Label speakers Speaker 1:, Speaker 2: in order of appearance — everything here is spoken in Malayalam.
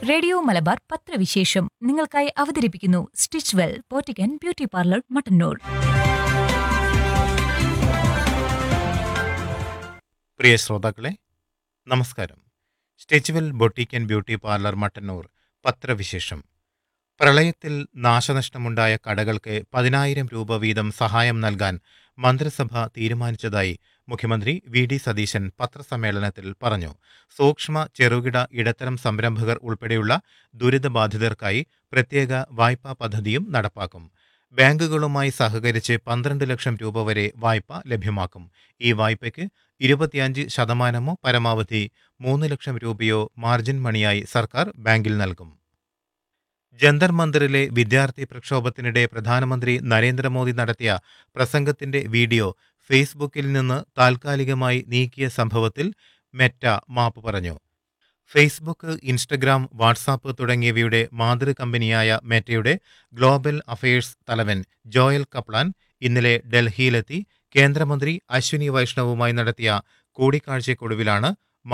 Speaker 1: റേഡിയോ മലബാർ പത്രവിശേഷം നിങ്ങൾക്കായി അവതരിപ്പിക്കുന്നു സ്റ്റിച്ച് വെൽ പോറ്റിക്കൻ ബ്യൂട്ടി പാർലർ മട്ടന്നൂർ
Speaker 2: പ്രിയ ശ്രോതാക്കളെ നമസ്കാരം Stitchwell boutique and beauty parlour Mattannur പത്രവിശേഷം പ്രളയത്തിൽ നാശനഷ്ടമുണ്ടായ കടകൾക്ക് പതിനായിരം രൂപ വീതം സഹായം നൽകാൻ മന്ത്രിസഭ തീരുമാനിച്ചതായി മുഖ്യമന്ത്രി വി ഡി സതീശൻ പത്രസമ്മേളനത്തിൽ പറഞ്ഞു സൂക്ഷ്മ ചെറുകിട ഇടത്തരം സംരംഭകർ ഉൾപ്പെടെയുള്ള ദുരിതബാധിതർക്കായി പ്രത്യേക വായ്പാ പദ്ധതിയും നടപ്പാക്കും ബാങ്കുകളുമായി സഹകരിച്ച് പന്ത്രണ്ട് ലക്ഷം രൂപ വരെ വായ്പ ലഭ്യമാക്കും ഈ വായ്പയ്ക്ക് ഇരുപത്തിയഞ്ച് ശതമാനമോ പരമാവധി മൂന്ന് ലക്ഷം രൂപയോ മാർജിൻ മണിയായി സർക്കാർ ബാങ്കിൽ നൽകും ജന്തർ മന്ദിറിലെ വിദ്യാർത്ഥി പ്രക്ഷോഭത്തിനിടെ പ്രധാനമന്ത്രി നരേന്ദ്രമോദി നടത്തിയ പ്രസംഗത്തിന്റെ വീഡിയോ ഫേസ്ബുക്കിൽ നിന്ന് താൽക്കാലികമായി നീക്കിയ സംഭവത്തിൽ മെറ്റ മാപ്പ് പറഞ്ഞു ഫേസ്ബുക്ക് ഇൻസ്റ്റഗ്രാം വാട്സാപ്പ് തുടങ്ങിയവയുടെ മാതൃ കമ്പനിയായ മെറ്റയുടെ ഗ്ലോബൽ അഫയേഴ്സ് തലവൻ ജോയൽ കപ്ലാൻ ഇന്നലെ ഡൽഹിയിലെത്തി കേന്ദ്രമന്ത്രി അശ്വിനി വൈഷ്ണവുമായി നടത്തിയ കൂടിക്കാഴ്ചയ്ക്കൊടുവിലാണ്